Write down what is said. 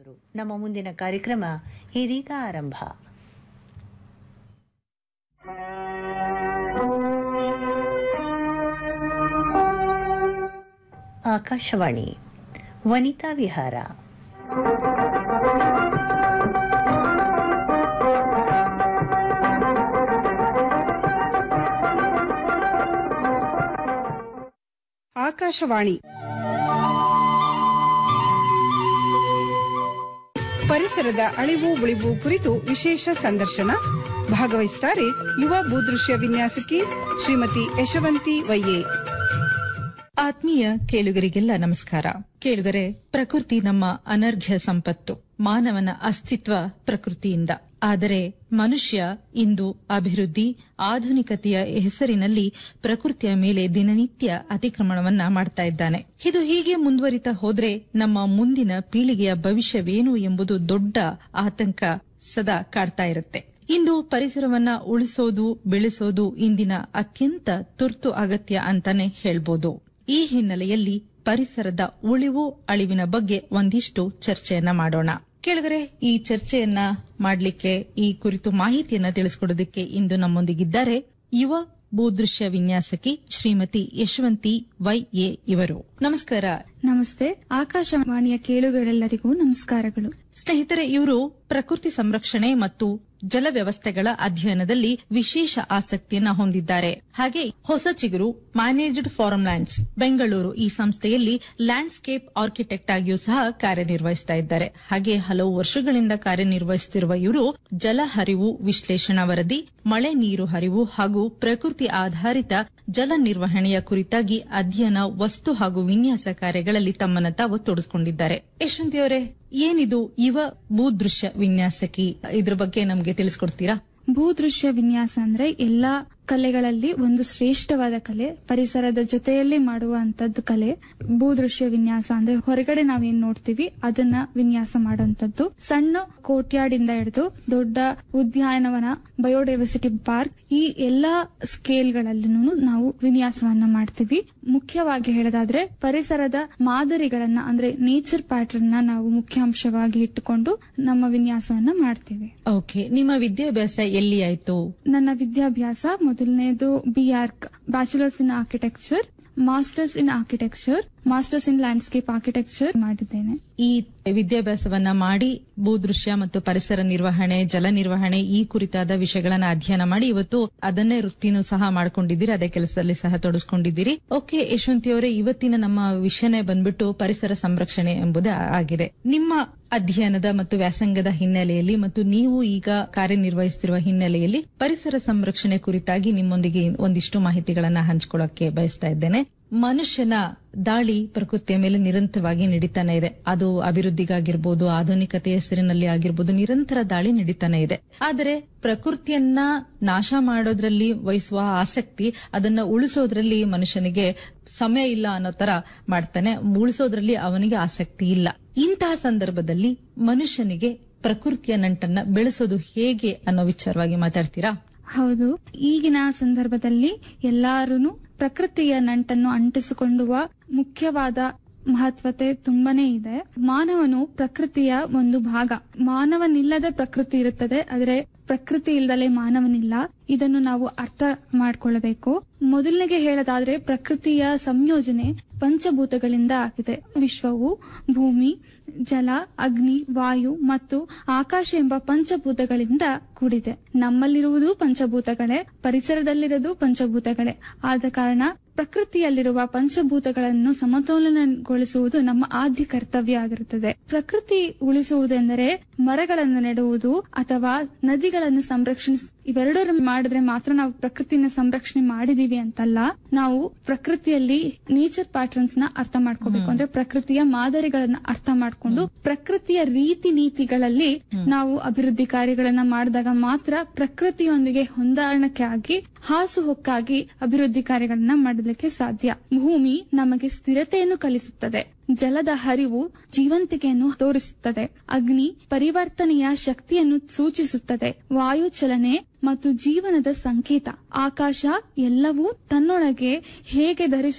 ನಮ್ಮ ಮುಂದಿನ ಕಾರ್ಯಕ್ರಮ ಇದೀಗ ಆರಂಭ ಆಕಾಶವಾಣಿ ವನಿತಾ ವಿಹಾರ ಆಕಾಶವಾಣಿ ಪರಿಸರದ ಅಳಿವು ಉಳಿವು ಕುರಿತು ವಿಶೇಷ ಸಂದರ್ಶನ ಭಾಗವಹಿಸುತ್ತಾರೆ ಯುವ ಭೂದೃಶ್ಯ ವಿನ್ಯಾಸಕಿ ಶ್ರೀಮತಿ ಯಶವಂತಿ ವೈಯೆ ಆತ್ಮೀಯ ಕೇಳುಗರಿಗೆಲ್ಲ ನಮಸ್ಕಾರ ಕೇಳುಗರೆ ಪ್ರಕೃತಿ ನಮ್ಮ ಅನರ್ಘ್ಯ ಸಂಪತ್ತು ಮಾನವನ ಅಸ್ತಿತ್ವ ಪ್ರಕೃತಿಯಿಂದ ಆದರೆ ಮನುಷ್ಯ ಇಂದು ಅಭಿವೃದ್ಧಿ ಆಧುನಿಕತೆಯ ಹೆಸರಿನಲ್ಲಿ ಪ್ರಕೃತಿಯ ಮೇಲೆ ದಿನನಿತ್ಯ ಅತಿಕ್ರಮಣವನ್ನ ಮಾಡ್ತಾ ಇದ್ದಾನೆ ಇದು ಹೀಗೆ ಮುಂದುವರಿತಾ ಹೋದ್ರೆ ನಮ್ಮ ಮುಂದಿನ ಪೀಳಿಗೆಯ ಭವಿಷ್ಯವೇನು ಎಂಬುದು ದೊಡ್ಡ ಆತಂಕ ಸದಾ ಕಾಡ್ತಾ ಇರುತ್ತೆ ಇಂದು ಪರಿಸರವನ್ನ ಉಳಿಸೋದು ಬೆಳೆಸೋದು ಇಂದಿನ ಅತ್ಯಂತ ತುರ್ತು ಅಗತ್ಯ ಅಂತಾನೆ ಹೇಳ್ಬೋದು ಈ ಹಿನ್ನೆಲೆಯಲ್ಲಿ ಪರಿಸರದ ಉಳಿವು ಅಳಿವಿನ ಬಗ್ಗೆ ಒಂದಿಷ್ಟು ಚರ್ಚೆಯನ್ನ ಮಾಡೋಣ ಕೆಳಗರೆ ಈ ಚರ್ಚೆಯನ್ನ ಮಾಡಲಿಕ್ಕೆ ಈ ಕುರಿತು ಮಾಹಿತಿಯನ್ನ ತಿಳಿಸಿಕೊಡೋದಕ್ಕೆ ಇಂದು ನಮ್ಮೊಂದಿಗಿದ್ದಾರೆ ಯುವ ಭೂದೃಶ್ಯ ವಿನ್ಯಾಸಕಿ ಶ್ರೀಮತಿ ಯಶವಂತಿ ವೈ ಎ ಇವರು ನಮಸ್ಕಾರ ನಮಸ್ತೆ ಆಕಾಶವಾಣಿಯ ಕೇಳುಗರೆಲ್ಲರಿಗೂ ನಮಸ್ಕಾರಗಳು ಸ್ನೇಹಿತರೆ ಇವರು ಪ್ರಕೃತಿ ಸಂರಕ್ಷಣೆ ಮತ್ತು ಜಲ ವ್ಯವಸ್ಥೆಗಳ ಅಧ್ಯಯನದಲ್ಲಿ ವಿಶೇಷ ಆಸಕ್ತಿಯನ್ನ ಹೊಂದಿದ್ದಾರೆ ಹಾಗೆ ಹೊಸ ಚಿಗುರು ಮ್ಯಾನೇಜ್ಡ್ ಫಾರಂ ಲ್ಯಾಂಡ್ಸ್ ಬೆಂಗಳೂರು ಈ ಸಂಸ್ಥೆಯಲ್ಲಿ ಲ್ಯಾಂಡ್ಸ್ಕೇಪ್ ಆರ್ಕಿಟೆಕ್ಟ್ ಆಗಿಯೂ ಸಹ ಕಾರ್ಯನಿರ್ವಹಿಸ್ತಾ ಇದ್ದಾರೆ ಹಾಗೆ ಹಲವು ವರ್ಷಗಳಿಂದ ಕಾರ್ಯನಿರ್ವಹಿಸುತ್ತಿರುವ ಇವರು ಜಲ ಹರಿವು ವಿಶ್ಲೇಷಣಾ ವರದಿ ಮಳೆ ನೀರು ಹರಿವು ಹಾಗೂ ಪ್ರಕೃತಿ ಆಧಾರಿತ ಜಲ ನಿರ್ವಹಣೆಯ ಕುರಿತಾಗಿ ಅಧ್ಯಯನ ವಸ್ತು ಹಾಗೂ ವಿನ್ಯಾಸ ಕಾರ್ಯಗಳಲ್ಲಿ ತಮ್ಮನ್ನ ತಾವು ತೊಡಗಿಸಿಕೊಂಡಿದ್ದಾರೆ ಯಶವಂತಿ ಅವರೇ ಏನಿದು ಯುವ ಭೂದೃಶ್ಯ ವಿನ್ಯಾಸಕಿ ಇದ್ರ ಬಗ್ಗೆ ನಮಗೆ ತಿಳಿಸ್ಕೊಡ್ತೀರಾ ಭೂದೃಶ್ಯ ವಿನ್ಯಾಸ ಅಂದ್ರೆ ಎಲ್ಲಾ ಕಲೆಗಳಲ್ಲಿ ಒಂದು ಶ್ರೇಷ್ಠವಾದ ಕಲೆ ಪರಿಸರದ ಜೊತೆಯಲ್ಲಿ ಮಾಡುವಂತದ್ದು ಕಲೆ ಭೂದೃಶ್ಯ ವಿನ್ಯಾಸ ಅಂದ್ರೆ ಹೊರಗಡೆ ನಾವೇನ್ ನೋಡ್ತೀವಿ ಅದನ್ನ ವಿನ್ಯಾಸ ಮಾಡುವಂತದ್ದು ಸಣ್ಣ ಕೋಟ್ಯಾಡಿಂದ ಹಿಡಿದು ದೊಡ್ಡ ಉದ್ಯಾನವನ ಬಯೋಡೈವರ್ಸಿಟಿ ಪಾರ್ಕ್ ಈ ಎಲ್ಲಾ ಸ್ಕೇಲ್ಗಳಲ್ಲೂ ನಾವು ವಿನ್ಯಾಸವನ್ನ ಮಾಡ್ತೀವಿ ಮುಖ್ಯವಾಗಿ ಹೇಳೋದಾದ್ರೆ ಪರಿಸರದ ಮಾದರಿಗಳನ್ನ ಅಂದ್ರೆ ನೇಚರ್ ಪ್ಯಾಟರ್ನ್ ನ ನಾವು ಮುಖ್ಯಾಂಶವಾಗಿ ಇಟ್ಟುಕೊಂಡು ನಮ್ಮ ವಿನ್ಯಾಸವನ್ನ ಮಾಡ್ತೀವಿ ಓಕೆ ನಿಮ್ಮ ವಿದ್ಯಾಭ್ಯಾಸ ಎಲ್ಲಿ ಆಯ್ತು ನನ್ನ ವಿದ್ಯಾಭ್ಯಾಸ ಮೊದಲನೇದು B arch bachelors in architecture masters in architecture masters in landscape architecture ಮಾಡಿದ್ದೇನೆ ಈ ವಿದ್ಯಾಭ್ಯಾಸವನ್ನ ಮಾಡಿ ಭೂದೃಶ್ಯ ಮತ್ತು ಪರಿಸರ ನಿರ್ವಹಣೆ ಜಲ ನಿರ್ವಹಣೆ ಈ ಕುರಿತಾದ ವಿಷಯಗಳನ್ನ ಅಧ್ಯಯನ ಮಾಡಿ ಇವತ್ತು ಅದನ್ನೇ ವೃತ್ತಿನೂ ಸಹ ಮಾಡ್ಕೊಂಡಿದ್ದೀರಿ ಅದೇ ಕೆಲಸದಲ್ಲಿ ಸಹ ತೊಡಗಿಸ್ಕೊಂಡಿದ್ದೀರಿ ಓಕೆ ಯಶವಂತಿ ಅವರೇ ಇವತ್ತಿನ ನಮ್ಮ ವಿಷಯನೇ ಬಂದ್ಬಿಟ್ಟು ಪರಿಸರ ಸಂರಕ್ಷಣೆ ಎಂಬುದೇ ಆಗಿದೆ ನಿಮ್ಮ ಅಧ್ಯಯನದ ಮತ್ತು ವ್ಯಾಸಂಗದ ಹಿನ್ನೆಲೆಯಲ್ಲಿ ಮತ್ತು ನೀವು ಈಗ ಕಾರ್ಯನಿರ್ವಹಿಸುತ್ತಿರುವ ಹಿನ್ನೆಲೆಯಲ್ಲಿ ಪರಿಸರ ಸಂರಕ್ಷಣೆ ಕುರಿತಾಗಿ ನಿಮ್ಮೊಂದಿಗೆ ಒಂದಿಷ್ಟು ಮಾಹಿತಿಗಳನ್ನ ಹಂಚಿಕೊಳ್ಳಕ್ಕೆ ಬಯಸ್ತಾ ಇದ್ದೇನೆ ಮನುಷ್ಯನ ದಾಳಿ ಪ್ರಕೃತಿಯ ಮೇಲೆ ನಿರಂತರವಾಗಿ ನಡೀತಾನೆ ಇದೆ ಅದು ಅಭಿವೃದ್ಧಿಗಾಗಿರ್ಬೋದು ಆಧುನಿಕತೆಯ ಹೆಸರಿನಲ್ಲಿ ಆಗಿರ್ಬೋದು ನಿರಂತರ ದಾಳಿ ನಡೀತಾನೆ ಇದೆ ಆದರೆ ಪ್ರಕೃತಿಯನ್ನ ನಾಶ ಮಾಡೋದ್ರಲ್ಲಿ ವಹಿಸುವ ಆಸಕ್ತಿ ಅದನ್ನ ಉಳಿಸೋದ್ರಲ್ಲಿ ಮನುಷ್ಯನಿಗೆ ಸಮಯ ಇಲ್ಲ ಅನ್ನೋ ತರ ಮಾಡ್ತಾನೆ ಉಳಿಸೋದ್ರಲ್ಲಿ ಅವನಿಗೆ ಆಸಕ್ತಿ ಇಲ್ಲ ಇಂತಹ ಸಂದರ್ಭದಲ್ಲಿ ಮನುಷ್ಯನಿಗೆ ಪ್ರಕೃತಿಯ ನಂಟನ್ನ ಬೆಳೆಸೋದು ಹೇಗೆ ಅನ್ನೋ ವಿಚಾರವಾಗಿ ಮಾತಾಡ್ತೀರಾ ಹೌದು ಈಗಿನ ಸಂದರ್ಭದಲ್ಲಿ ಎಲ್ಲಾರು ಪ್ರಕೃತಿಯ ನಂಟನ್ನು ಅಂಟಿಸಿಕೊಳ್ಳುವ ಮುಖ್ಯವಾದ ಮಹತ್ವತೆ ತುಂಬಾನೇ ಇದೆ ಮಾನವನು ಪ್ರಕೃತಿಯ ಒಂದು ಭಾಗ ಮಾನವನಿಲ್ಲದೆ ಪ್ರಕೃತಿ ಇರುತ್ತದೆ ಆದರೆ ಪ್ರಕೃತಿ ಇಲ್ದಲೆ ಮಾನವನಿಲ್ಲ ಇದನ್ನು ನಾವು ಅರ್ಥ ಮಾಡ್ಕೊಳ್ಳಬೇಕು ಮೊದಲನೆಗೆ ಹೇಳೋದಾದ್ರೆ ಪ್ರಕೃತಿಯ ಸಂಯೋಜನೆ ಪಂಚಭೂತಗಳಿಂದ ಆಗಿದೆ ವಿಶ್ವವು ಭೂಮಿ ಜಲ ಅಗ್ನಿ ವಾಯು ಮತ್ತು ಆಕಾಶ ಎಂಬ ಪಂಚಭೂತಗಳಿಂದ ಕೂಡಿದೆ ನಮ್ಮಲ್ಲಿರುವುದು ಪಂಚಭೂತಗಳೇ ಪರಿಸರದಲ್ಲಿರೋದು ಪಂಚಭೂತಗಳೇ ಆದ ಕಾರಣ ಪ್ರಕೃತಿಯಲ್ಲಿರುವ ಪಂಚಭೂತಗಳನ್ನು ಸಮತೋಲನಗೊಳಿಸುವುದು ನಮ್ಮ ಆದ್ಯ ಕರ್ತವ್ಯ ಆಗಿರುತ್ತದೆ ಪ್ರಕೃತಿ ಉಳಿಸುವುದೆಂದರೆ ಮರಗಳನ್ನು ನೆಡುವುದು ಅಥವಾ ನದಿಗಳನ್ನು ಸಂರಕ್ಷಣೆ ಇವೆರಡರ ಮಾಡಿದ್ರೆ ಮಾತ್ರ ನಾವು ಪ್ರಕೃತಿನ ಸಂರಕ್ಷಣೆ ಮಾಡಿದೀವಿ ಅಂತಲ್ಲ ನಾವು ಪ್ರಕೃತಿಯಲ್ಲಿ ನೇಚರ್ ಪ್ಯಾಟರ್ನ್ಸ್ ನ ಅರ್ಥ ಮಾಡ್ಕೋಬೇಕು ಅಂದ್ರೆ ಪ್ರಕೃತಿಯ ಮಾದರಿಗಳನ್ನ ಅರ್ಥ ಮಾಡ್ಕೊಂಡು ಪ್ರಕೃತಿಯ ರೀತಿ ನೀತಿಗಳಲ್ಲಿ ನಾವು ಅಭಿವೃದ್ಧಿ ಕಾರ್ಯಗಳನ್ನ ಮಾಡಿದಾಗ ಮಾತ್ರ ಪ್ರಕೃತಿಯೊಂದಿಗೆ ಹೊಂದಾಣಿಕೆ ಆಗಿ ಹಾಸುಹೊಕ್ಕಾಗಿ ಅಭಿವೃದ್ಧಿ ಕಾರ್ಯಗಳನ್ನ ಮಾಡಲಿಕ್ಕೆ ಸಾಧ್ಯ ಭೂಮಿ ನಮಗೆ ಸ್ಥಿರತೆಯನ್ನು ಕಲಿಸುತ್ತದೆ ಜಲದ ಹರಿವು ಜೀವಂತಿಕೆಯನ್ನು ತೋರಿಸುತ್ತದೆ ಅಗ್ನಿ ಪರಿವರ್ತನೆಯ ಶಕ್ತಿಯನ್ನು ಸೂಚಿಸುತ್ತದೆ ವಾಯು ಚಲನೆ ಮತ್ತು ಜೀವನದ ಸಂಕೇತ ಆಕಾಶ ಎಲ್ಲವೂ ತನ್ನೊಳಗೆ ಹೇಗೆ ಧರಿಸ